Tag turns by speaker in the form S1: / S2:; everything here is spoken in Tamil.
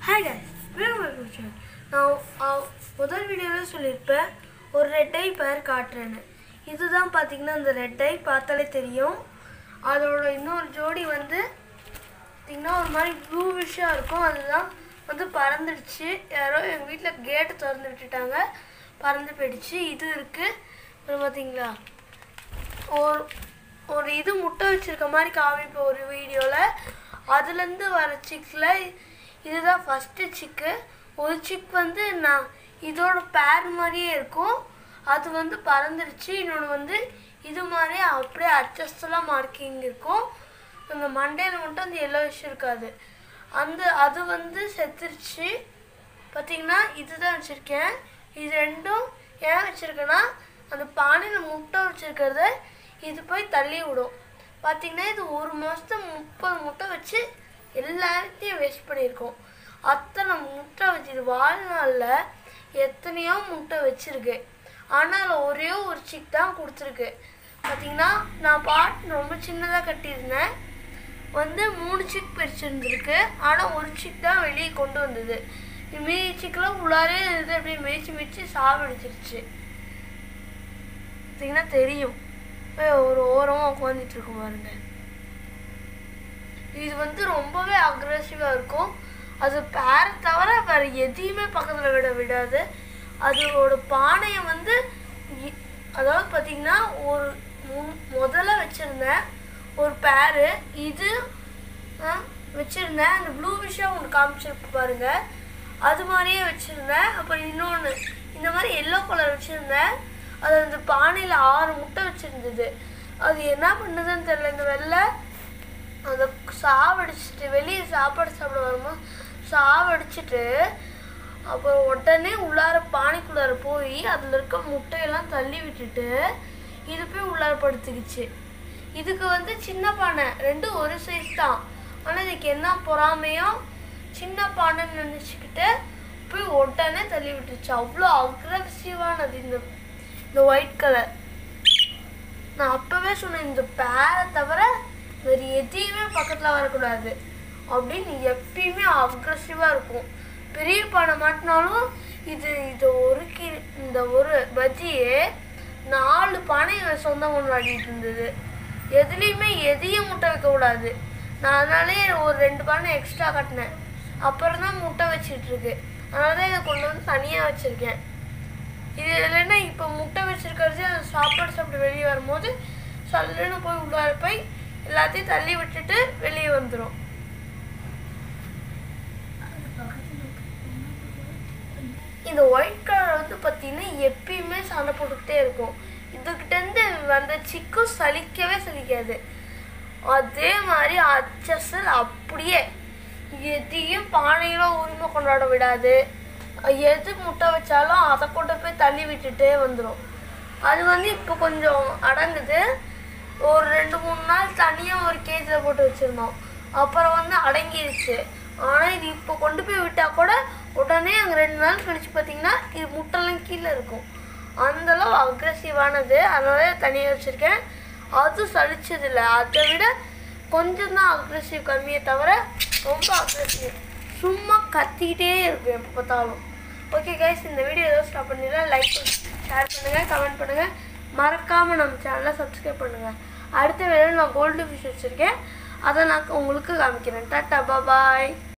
S1: hi guys welcome back to channel நான் அஹ், முதல் வீடியோவில் சொல்லியிருப்பேன் ஒரு ரெட் ஐ பேர் காட்டுறேன்னு இதுதான் பார்த்தீங்கன்னா அந்த ரெட் ஐ பார்த்தாலே தெரியும் அதோட இன்னொரு ஜோடி வந்து பார்த்தீங்கன்னா ஒரு மாதிரி ப்ளூவிஷாக இருக்கும் அதுதான் வந்து பறந்துடுச்சு யாரோ எங்கள் வீட்டில் கேட்டு திறந்து விட்டுட்டாங்க பறந்து போயிடுச்சு இது இருக்குது அப்புறம் பார்த்தீங்களா ஒரு ஒரு இது முட்டை வச்சிருக்க மாதிரி காமிப்போம் ஒரு வீடியோவில் அதுலேருந்து வர சிக்கில் இதுதான் ஃபஸ்ட்டு சிக்கு ஒரு சிக் வந்து நான் இதோட பேர் மாதிரியே இருக்கும் அது வந்து பறந்துடுச்சு இன்னொன்று வந்து இது மாதிரி அப்படியே அட்ஜஸ்டெல்லாம் மார்க்கிங் இருக்கும் அந்த மண்டையில் மட்டும் அந்த எல்லோ விஷயம் இருக்காது அந்த அது வந்து செத்துருச்சு பார்த்தீங்கன்னா இதுதான் வச்சுருக்கேன் இது ரெண்டும் ஏன் வச்சுருக்கேன்னா அந்த பானையில் முட்டை வச்சுருக்கிறத இது போய் தள்ளி விடும் பார்த்தீங்கன்னா இது ஒரு மாதத்துல முப்பது முட்டை வச்சு எல்லாத்தையும் வேஸ்ட் பண்ணியிருக்கோம் அத்தனை முட்டை வச்சு இது வாழ்நாளில் எத்தனையோ முட்டை வச்சுருக்கு ஆனால் அதில் ஒரே ஒரு சிக் தான் கொடுத்துருக்கு பார்த்தீங்கன்னா நான் பாட்டு ரொம்ப சின்னதாக கட்டியிருந்தேன் வந்து மூணு சிக் பிரிச்சிருந்துருக்கு ஆனால் ஒரு சிக் தான் வெளியே கொண்டு வந்தது மீதி சிக்கெலாம் உள்ளாரே இருந்து அப்படியே மிதிச்சு மிதிச்சு சாவடிச்சிருச்சு பார்த்தீங்கன்னா தெரியும் போய் ஒரு ஓரமாக உட்காந்துட்டு இருக்கும் பாருங்க இது வந்து ரொம்பவே அக்ரெசிவாக இருக்கும் அது பேரை தவிர வேற எதையுமே பக்கத்தில் விட விடாது அதோட பானையை வந்து இ- அதாவது பார்த்தீங்கன்னா ஒரு முன்- முதல்ல வச்சுருந்தேன் ஒரு பேரு இது ஆ, வச்சிருந்தேன் அந்த ப்ளூ விஷயம் ஒன்று காமிச்சிருப்பு பாருங்க அது மாதிரியே வச்சுருந்தேன் அப்புறம் இன்னொன்று இந்த மாதிரி எல்லோ கலர் வச்சுருந்தேன் அது அந்த பானையில் ஆறு முட்டை வச்சுருந்தது அது என்ன பண்ணுதுன்னு தெரியல இந்த வெள்ளை அதை சாவடிச்சிட்டு வெளியே சாப்பாடு சாப்பிட வரும்போது சாவடிச்சிட்டு அப்புறம் உடனே உள்ளார பானைக்குள்ளார போய் அதில் இருக்க முட்டையெல்லாம் தள்ளி விட்டுட்டு இது போய் உள்ளார படுத்துக்கிச்சு இதுக்கு வந்து சின்ன பானை ரெண்டும் ஒரு சைஸ் தான் ஆனால் இதுக்கு என்ன பொறாமையோ சின்ன பானைன்னு நினச்சிக்கிட்டு போய் உடனே தள்ளி விட்டுருச்சு அவ்வளோ அக்ரஸிவானது இந்த இந்த ஒயிட் கலர் நான் அப்பவே சொன்னேன் இந்த பேரை தவிர வேறு எதையுமே பக்கத்தில் வரக்கூடாது அப்படின்னு எப்பயுமே அக்ரஸிவாக இருக்கும் பெரிய பானை மாட்டினாலும் இது இது ஒரு கி இந்த ஒரு பஜ்ஜியே நாலு பானை இவன் சொந்தம் கொண்டாடிட்டு இருந்தது எதுலேயுமே எதையும் முட்டை வைக்கக்கூடாது நான் அதனாலே ஒரு ரெண்டு பானை எக்ஸ்ட்ரா கட்டினேன் அப்புறம் தான் முட்டை வச்சிட்டு இருக்கு அதனால தான் இதை கொண்டு வந்து தனியாக வச்சுருக்கேன் இது இல்லைன்னா இப்போ முட்டை வச்சிருக்கிறது அது சாப்பாடு சாப்பிட்டு வெளியே வரும்போது சல்லுன்னு போய் உள்ளார போய் எல்லாத்தையும் தள்ளி விட்டுட்டு வெளியே வந்துடும் இந்த ஒயிட் கலர் வந்து பார்த்தீங்கன்னா எப்பயுமே சண்டை போட்டுக்கிட்டே இருக்கும் இதுகிட்டேருந்து வந்த சிக்கும் சலிக்கவே சலிக்காது அதே மாதிரி அச்சசல் அப்படியே எதையும் பானையிலும் உரிமை கொண்டாட விடாது எது முட்டை வச்சாலும் அதை கொண்டு போய் தள்ளி விட்டுட்டே வந்துடும் அது வந்து இப்போ கொஞ்சம் அடங்குது ஒரு ரெண்டு மூணு நாள் தனியாக ஒரு கேஜில் போட்டு வச்சுருந்தோம் அப்புறம் வந்து அடங்கிருச்சு ஆனால் இது இப்போ கொண்டு போய் விட்டால் கூட உடனே அங்கே ரெண்டு நாள் கழிச்சு பார்த்தீங்கன்னா இது முட்டைலாம் கீழே இருக்கும் அந்தளவு அக்ரெசிவானது அதனால தனியாக வச்சுருக்கேன் அது சலிச்சதில்லை அதை விட கொஞ்சம் தான் அக்ரெசிவ் கம்மியே தவிர ரொம்ப அக்ரெசிவ் சும்மா கத்திக்கிட்டே இருக்கும் எப்போ பார்த்தாலும் ஓகே கைஸ் இந்த வீடியோ ஏதோ ஸ்டாப் பண்ணிடலாம் லைக் ஷேர் பண்ணுங்கள் கமெண்ட் பண்ணுங்கள் மறக்காமல் நம்ம சேனலை சப்ஸ்கிரைப் பண்ணுங்கள் அடுத்த வேலை நான் கோல்டு ஃபிஷ் வச்சுருக்கேன் அதை நான் உங்களுக்கு காமிக்கிறேன் டாட்டா பாய்